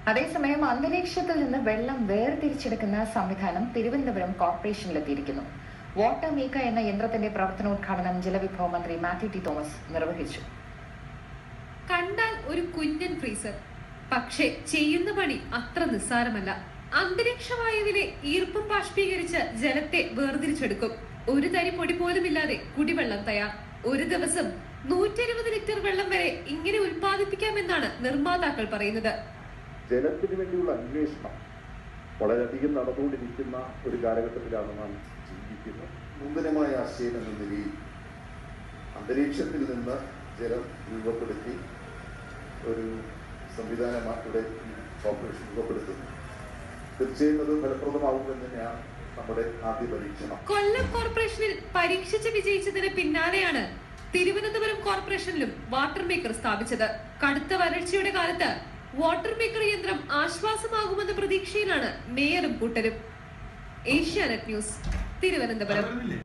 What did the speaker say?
അതേസമയം അന്തരീക്ഷത്തിൽ നിന്ന് വെള്ളം വേർതിരിച്ചെടുക്കുന്ന സംവിധാനം തിരുവനന്തപുരം കോർപ്പറേഷനിലെത്തിയിരിക്കുന്നു വാട്ടർ മീക്ക എന്ന യന്ത്രത്തിന്റെ പ്രവർത്തനോദ്ഘാടനം ജലവിഭവ മന്ത്രി മാത്യു ടി തോമസ് നിർവഹിച്ചു കണ്ടാൽ ഒരു കുഞ്ഞൻ ഫ്രീസർ പക്ഷേ ചെയ്യുന്ന പണി അത്ര നിസ്സാരമല്ല അന്തരീക്ഷ വായുവിലെ ഈർപ്പം ബാഷ്പീകരിച്ച് ജലത്തെ വേർതിരിച്ചെടുക്കും ഒരു തരി പൊടി പോലുമില്ലാതെ കുടിവെള്ളം തയ്യാർ ഒരു ദിവസം നൂറ്റി ഇരുപത് ലിറ്റർ വെള്ളം വരെ ഇങ്ങനെ ഉൽപ്പാദിപ്പിക്കാമെന്നാണ് നിർമ്മാതാക്കൾ പറയുന്നത് ജലത്തിന് വേണ്ടിയുള്ള അന്വേഷണം വളരെയധികം നടന്നുകൊണ്ടിരിക്കുന്ന ഒരു കാലഘട്ടത്തിലാണ് നാം ജീവിക്കുന്നത് നൂതനമായ ആശയം എന്ന നിലയിൽ അന്തരീക്ഷത്തിൽ നിന്ന് ജലം രൂപപ്പെടുത്തി ഒരു സംവിധാനമാണ് ഇവിടെ ഈ കോർപ്പറേഷൻ രൂപപ്പെടുത്തുന്നത് തീർച്ചയായും അത് ഫലപ്രദമാകുമെന്ന് തന്നെയാണ് നമ്മുടെ ആദ്യ പരീക്ഷണം കൊല്ലം കോർപ്പറേഷനിൽ പരീക്ഷിച്ച് വിജയിച്ചതിന് പിന്നാലെയാണ് തിരുവനന്തപുരം കോർപ്പറേഷനിലും വാട്ടർ മേക്കർ സ്ഥാപിച്ചത് കടുത്ത വരൾച്ചയുടെ കാലത്ത് വാട്ടർ മേക്കർ യന്ത്രം ആശ്വാസമാകുമെന്ന പ്രതീക്ഷയിലാണ് മേയറും കൂട്ടരും ഏഷ്യാനെറ്റ് ന്യൂസ് തിരുവനന്തപുരം